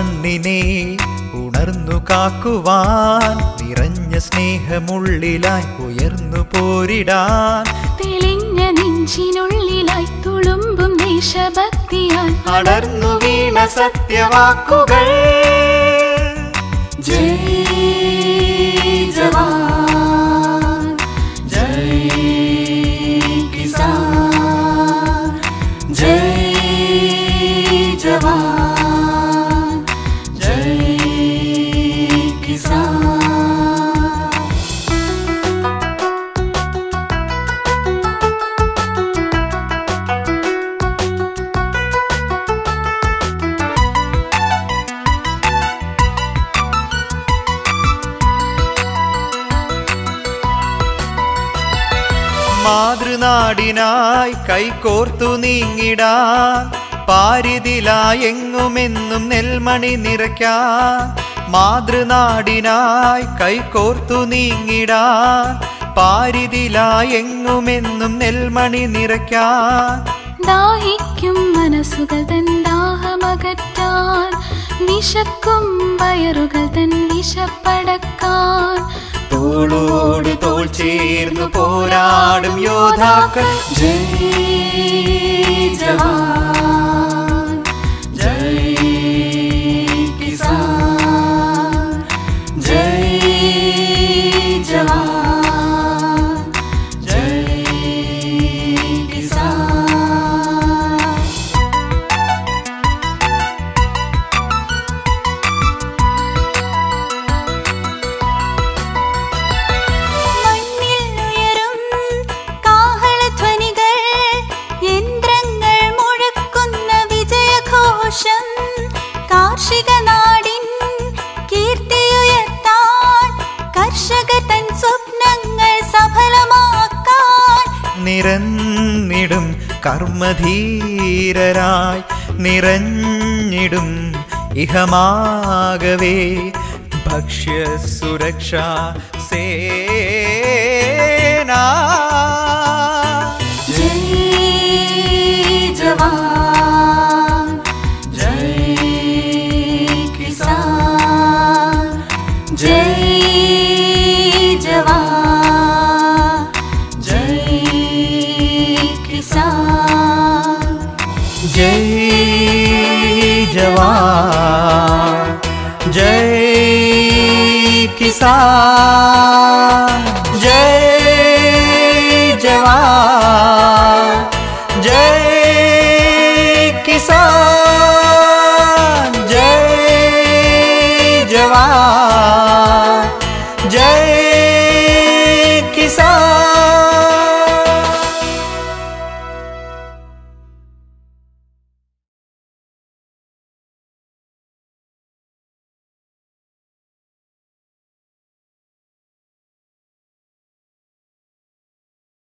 മണ്ണിനെ ഉണർന്നു കാക്കുവാൻ നിറഞ്ഞ സ്നേഹമുള്ളിലായി ഉയർന്നു പോരിടാൻ തെളിഞ്ഞ നെഞ്ചിനുള്ളിലായി തുളുമ്പും ദേശഭക്തിയാൽ അടർന്നു വീണ സത്യവാക്കുകൾ ജയ് ജവാൻ ജയ് കിസാൻ ജയ് ജവാൻ ജയ് കിസാൻ മാതൃനാടിനായി കൈകോർത്തു നീങ്ങിടാൻ പാരിതിലായെങ്ങുമെന്നും നെൽമണി നിറയ്ക്കാൻ മാതൃനാടിനായി കൈകോർത്തു നീങ്ങിടാൻ പാരിതിലായെങ്ങുമെന്നും നെൽമണി നിറയ്ക്കാൻ ദാഹിക്കും മനസ്സുകൾ തൻ ദാഹമകറ്റാൻ വിശക്കും വയറുകൾ തൻ വിശപ്പടക്കാൻ തോളോട് തോൾ ചേർന്നു പോരാടും യോദ്ധാക്കൾ ജയ് ജവാൻ ജയ് കിസാൻ ജയ് ജവാൻ ജയ് കിസാൻ മണ്ണിൽ ഉയരും കാഹളധ്വനികൾ യന്ത്രങ്ങൾ മുഴക്കുന്ന വിജയഘോഷം കാർഷിക നാടിൻ കീർത്തിയുയർത്താൻ കർഷകർ തൻ സ്വപ്നങ്ങൾ സഫലമാക്കാൻ നിരന്നിടും കർമ്മധീരരായി നിറഞ്ഞിടും ഇഹമാകവേ ഭക്ഷ്യ സുരക്ഷാ സേന ജയ് ജവാൻ ജയ് കിസാൻ ജയ് ജവാൻ ജയ് കിസാൻ ജയ് ജവാൻ ജയ് കിസാൻ